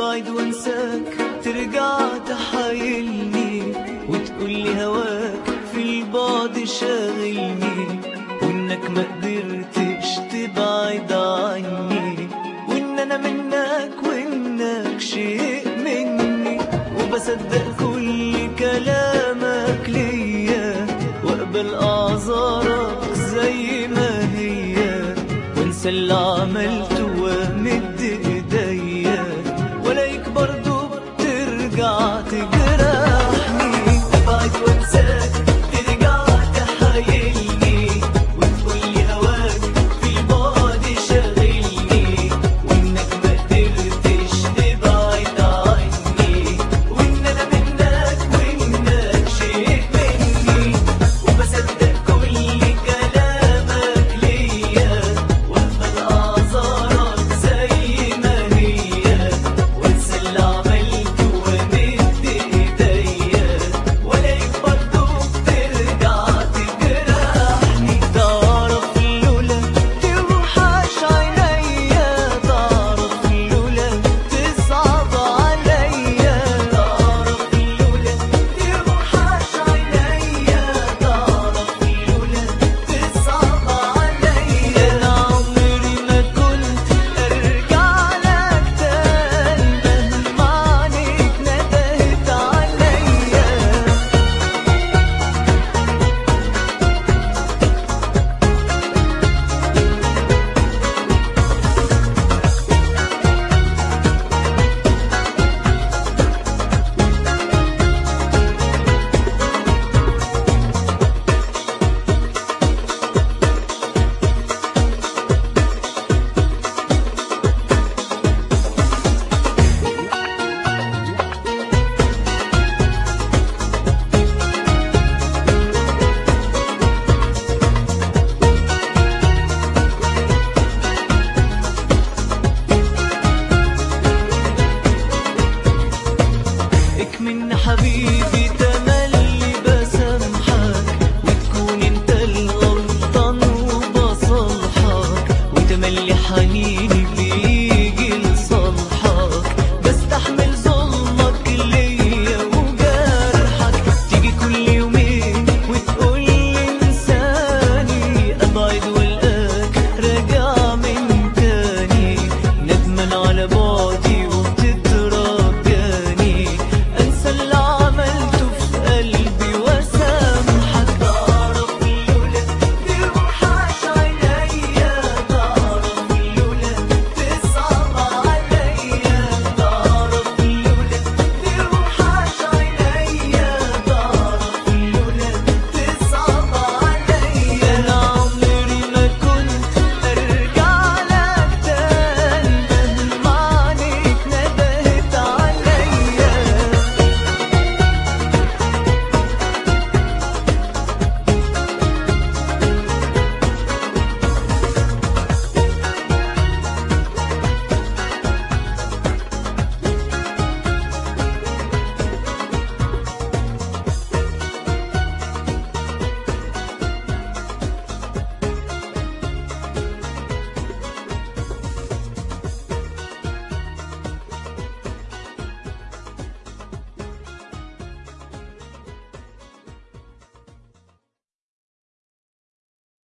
تبعد وانساك ترجع تحايلني وتقولي هواك في البعد شاغلني وانك ما قدرتش تبعد عني وان انا منك وانك شيء مني وبصدق كل كلامك ليا واقبل اعذارك زي ما هي وانسى اللي عملته وامد ايديا ولايك برضو بترجع تجرحني تبعد وانساك ترجع تحايلني وتقولي هواك في البعد شاغلني وانك ما قدرتش تبعد عني وان انا منك وانك شيء مني وبصدق كل كلامك ليا واقبل اعذارك زي ما هي وانسى اللي عملته وامد ايديا ولاقيك برضه بترجع تجرحني تعرف لولا توحش عينيا تعرف لولا تصعب عليا تعرف لولا توحش عينيا تعرف لولا تصعب عليا انا عمري ما كنت ارجع لك تاني مهما عنيك ندهت عليا اكمن حبيبي تملي بسامحك وتكون انت الغلطان وبصالحك وتملي حنيني